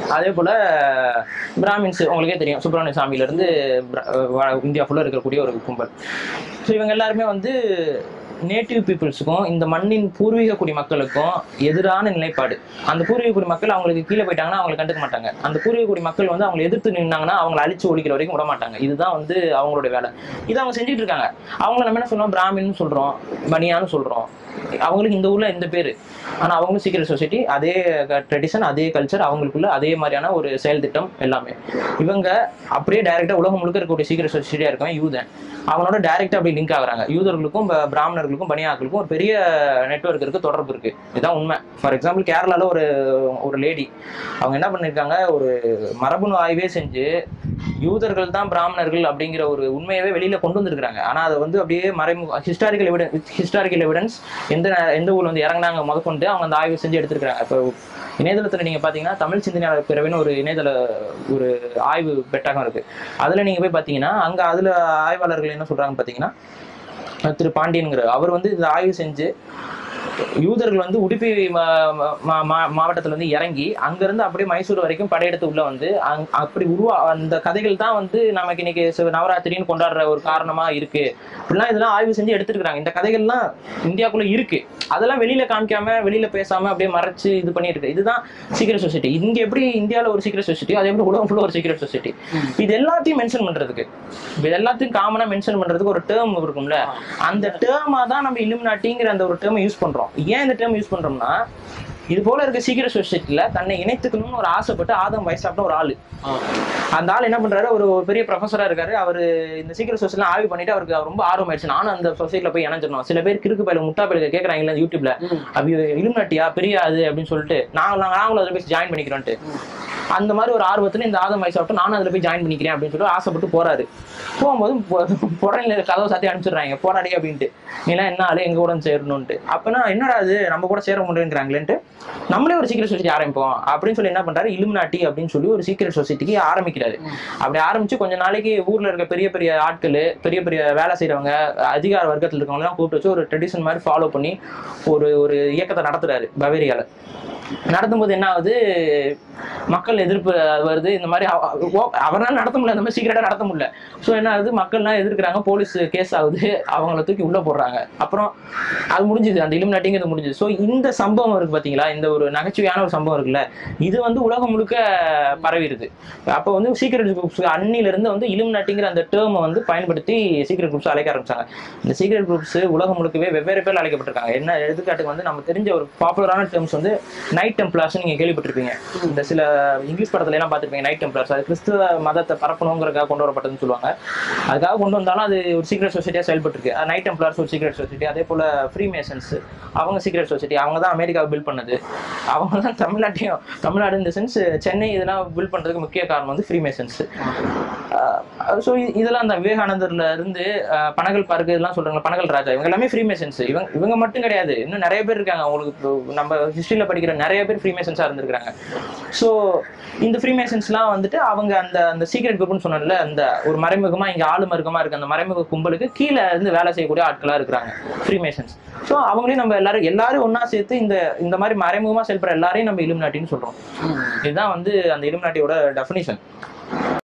அதே போல பிராமின்ஸ் உங்களுக்கே தெரியும் சுப்பிரமணிய சாமியில இருந்து பிர- வ- இந்தியா ஃபுல்லா இருக்கக்கூடிய ஒரு கும்பல் ஸோ இவங்க எல்லாருமே வந்து நேட்டிவ் பீப்புள்ஸுக்கும் இந்த மண்ணின் பூர்வீக குடி மக்களுக்கும் எதிரான நிலைப்பாடு அந்த பூர்வீக குடி மக்கள் அவங்களுக்கு கீழே போயிட்டாங்கன்னா அவங்களை கண்டுக்க மாட்டாங்க அந்த பூர்வீக குடி மக்கள் வந்து அவங்களை எதிர்த்து நின்னாங்கன்னா அவங்களை அழிச்சு ஒழிக்கிற வரைக்கும் விட மாட்டாங்க இதுதான் வந்து அவங்களோட வேலை இதை அவங்க செஞ்சுட்டு இருக்காங்க அவங்கள நம்ம என்ன சொல்றோம் பிராமின்னு சொல்றோம் பனியான்னு சொல்றோம் அவங்களுக்கு இந்த ஊர்ல இந்த பேரு ஆனா அவங்களும் சீக்கிரம் சொசைட்டி அதே ட்ரெடிஷன் அதே கல்ச்சர் அவங்களுக்குள்ள அதே மாதிரியான ஒரு செயல் திட்டம் எல்லாமே இவங்க அப்படியே டைரக்டா உலகம் முழுக்க இருக்கக்கூடிய சீக்கிரம் சொசைட்டியா இருக்கவன் யூதன் அவனோட டைரக்டா அப்படி லிங்க் ஆகுறாங்க யூதர்களுக்கும் ப- பிராமணர்களுக்கும் பனியாக்களுக்கும் ஒரு பெரிய நெட்வொர்க் இருக்கு தொடர்பு இருக்கு இதுதான் உண்மை ஃபார் எக்ஸாம்பிள் கேரளால ஒரு ஒரு லேடி அவங்க என்ன பண்ணிருக்காங்க ஒரு மரபணு ஆய்வே செஞ்சு யூதர்கள் தான் பிராமணர்கள் அப்படிங்கிற ஒரு உண்மையவே வெளியில கொண்டு வந்திருக்காங்க ஆனா அதை வந்து அப்படியே மறைமுக ஹிஸ்டாரிக்கல் எவிடன்ஸ் ஹிஸ்டாரிக்கல் எவிடன்ஸ் எந்த நே- எந்த ஊர்ல வந்து இறங்குனாங்க முதற்கொண்டு அவங்க அந்த ஆய்வு செஞ்சு எடுத்திருக்காங்க இப்போ இணையதளத்துல நீங்க பாத்தீங்கன்னா தமிழ் சிந்தனையாளர் பிறவின்னு ஒரு இணையதள ஒரு ஆய்வு பெட்டகம் இருக்கு அதுல நீங்க போய் பாத்தீங்கன்னா அங்க அதுல ஆய்வாளர்கள் என்ன சொல்றாங்கன்னு பாத்தீங்கன்னா அஹ் திரு பாண்டியன்கிற அவர் வந்து இந்த ஆய்வு செஞ்சு யூதர்கள் வந்து உடுப்பி மா- மா- மா- மாவட்டத்துல இருந்து இறங்கி அங்கிருந்து அப்படியே மைசூர் வரைக்கும் படையெடுத்து உள்ள வந்து அங்- அப்படி உருவா அந்த கதைகள் தான் வந்து நமக்கு இன்னைக்கு சிவ- நவராத்திரின்னு கொண்டாடுற ஒரு காரணமா இருக்கு இப்படிலாம் இதெல்லாம் ஆய்வு செஞ்சு எடுத்துருக்காங்க இந்த கதைகள்லாம் இந்தியாக்குள்ள இருக்கு அதெல்லாம் வெளியில காமிக்காம வெளியில பேசாம அப்படியே மறைச்சு இது பண்ணிட்டு இருக்கு இதுதான் சீக்கிரம் சொசைட்டி இங்க எப்படி இந்தியால ஒரு சீக்கிரம் சொசைட்டி அதே மாதிரி உலகம் ஃபுல்லா ஒரு சீக்கிரம் சொசைட்டி இது எல்லாத்தையும் மென்ஷன் பண்றதுக்கு இது எல்லாத்தையும் காமனா மென்ஷன் பண்றதுக்கு ஒரு டேர்ம் இருக்கும்ல அந்த டேர்மா தான் நம்ம இலுமினாட்டிங்கிற அந்த ஒரு டேர்மை யூஸ் பண்றோம் ஏன் இந்த டேர்ம் யூஸ் பண்றோம்னா இது போல இருக்க சீக்கிரம் சொசைட்டில தன்னை இணைத்துக்கணும்னு ஒரு ஆசைப்பட்டு ஆதம் வயசாப்ட ஒரு ஆளு அந்த ஆள் என்ன பண்றாரு ஒரு ஒரு பெரிய ப்ரொஃபஸரா இருக்காரு அவரு இந்த சீக்கிரம் சொசைட்டில ஆய்வு பண்ணிட்டு அவருக்கு ரொம்ப ஆர்வம் ஆயிடுச்சு நானும் அந்த சொசைட்டில போய் இணைஞ்சிடணும் சில பேர் கிறுக்கு பயில முட்டா பயில கேக்குறாங்கல்ல யூடியூப்ல அப்படி இலுமினாட்டியா பெரிய அது அப்படின்னு சொல்லிட்டு நாங்க நாங்களும் அதுல போய் ஜாயின் பண்ணிக்கிறோன்ட்டு அந்த மாதிரி ஒரு ஆர்வத்துல இந்த ஆதம் வயசாப்ட்டு நானும் அதுல போய் ஜாயின் பண்ணிக்கிறேன் அப்படின்னு சொல்லி ஆசைப்பட்டு போறாரு போகும்போது புறநிலை கதவை சாத்தி அனுப்பிச்சிடுறாங்க போராடி அப்படின்ட்டு நீலாம் என்ன ஆளு எங்க கூட வந்து சேரணும்ட்டு அப்பனா என்னடா அது நம்ம கூட சேர முடியுங்கிறாங்களேன்ட்டு நம்மளே ஒரு சீக்கிரம் சொசைட்டி ஆரம்பிப்போம் அப்படின்னு சொல்லி என்ன பண்றாரு இலுமினாட்டி அப்படின்னு சொல்லி ஒரு சீக்கிரம் சொசைட்டிக்கு ஆரம்பிக்கிறாரு அப்படி ஆரம்பிச்சு கொஞ்ச நாளைக்கு ஊர்ல இருக்க பெரிய பெரிய ஆட்கள் பெரிய பெரிய வேலை செய்றவங்க அதிகார வர்க்கத்துல இருக்கவங்க எல்லாம் கூப்பிட்டு வச்சு ஒரு ட்ரெடிஷன் மாதிரி ஃபாலோ பண்ணி ஒரு ஒரு இயக்கத்தை நடத்துறாரு பவேரியால நடத்தும்போது என்ன ஆகுது மக்கள் எதிர்ப்பு வருது இந்த மாதிரி அவ- அவ- அவரால நடத்த முடியல இந்த மாதிரி சீக்கிரட்டா நடத்த முடியல ஸோ என்ன ஆகுது மக்கள்லாம் எதிர்க்கிறாங்க போலீஸ் கேஸ் ஆகுது அவங்கள தூக்கி உள்ள போடுறாங்க அப்புறம் அது முடிஞ்சுது அந்த இலுமினாட்டிங்கிறது முடிஞ்சுது ஸோ இந்த சம்பவம் இருக்கு பாத்தீங்களா இந்த ஒரு நகைச்சுவையான ஒரு சம்பவம் இருக்குல்ல இது வந்து உலகம் முழுக்க பரவிடுது அப்போ வந்து சீக்கிரட் குரூப்ஸ் அன்னில இருந்து வந்து இலுமினாட்டிங்கிற அந்த டேர்மை வந்து பயன்படுத்தி சீக்கிரட் குரூப்ஸ் அழைக்க ஆரம்பிச்சாங்க இந்த சீக்கிரட் குரூப்ஸ் உலகம் முழுக்கவே வெவ்வேறு பேர் அழைக்கப்பட்டிருக்காங்க என்ன எடுத்துக்காட்டுக்கு வந்து நம்ம தெரிஞ்ச ஒரு பாப்புலரான டேர்ம்ஸ் வந்து நைட் டெம்ப்ளார்ஸ் நீங்க கேள்விப்பட்டிருப்பீங்க இந்த சில இங்கிலீஷ் படத்துல எல்லாம் பார்த்திருப்பீங்க நைட் டெம்ப்ளார்ஸ் அது கிறிஸ்துவ மதத்தை பரப்பணுங்கிறதுக்காக கொண்டு வரப்பட்டதுன்னு சொல்லுவாங்க அதுக்காக கொண்டு வந்தாலும் அது ஒரு சீக்ரெட் சொசைட்டியா செயல்பட்டு இருக்கு நைட் டெம்ப்ளார்ஸ் ஒரு சீக்ரெட் சொசைட்டி அதே போல ஃப்ரீ மேசன்ஸ் அவங்க சீக்ரெட் சொசைட்டி அவங்க தான் அமெரிக்காவை பில்ட் பண்ணது அவங்க தான் தமிழ்நாட்டையும் தமிழ்நாடு இந்த சென்ஸ் சென்னை இதெல்லாம் பில்ட் பண்றதுக்கு முக்கிய காரணம் வந்து ஃப்ரீ மேசன்ஸ் ஸோ இதெல்லாம் அந்த விவேகானந்தர்ல இருந்து அஹ், பனகல் பார்க்கு இதெல்லாம் சொல்றாங்க பனகல் ராஜா இவங்க எல்லாமே ஃப்ரீ மேசன்ஸ் இவங்க இவங்க மட்டும் கிடையாது இன்னும் நிறைய பேர் இருக்காங்க அவங்களுக்கு இப்போ நம்ம ஹிஸ்டரியில படிக்கிற நிறைய பேர் ஃப்ரீ மேசன்ஸா இருந்திருக்காங்க ஸோ இந்த ஃப்ரீ மேசன்ஸ்லாம் வந்துட்டு அவங்க அந்த அந்த சீக்ரெட் குரூப்னு சொன்னல அந்த ஒரு மறைமுகமா இங்க ஆளு மருகமா இருக்கு அந்த மறைமுக கும்பலுக்கு கீழே இருந்து வேலை செய்யக்கூடிய ஆட்களா இருக்கிறாங்க ஃப்ரீ மேசன்ஸ் ஸோ அவங்களையும் நம்ம எல்லாரும் எல்லாரும் ஒண்ணா சேர்த்து இந்த இந்த மாதிரி மறைமுகமா செயல்படுற எல்லாரையும் நம்ம இலுமினாட்டின்னு சொல்றோம் இதுதான் வந்து அந்த இலுமினாட்டியோட டெஃபினிஷன்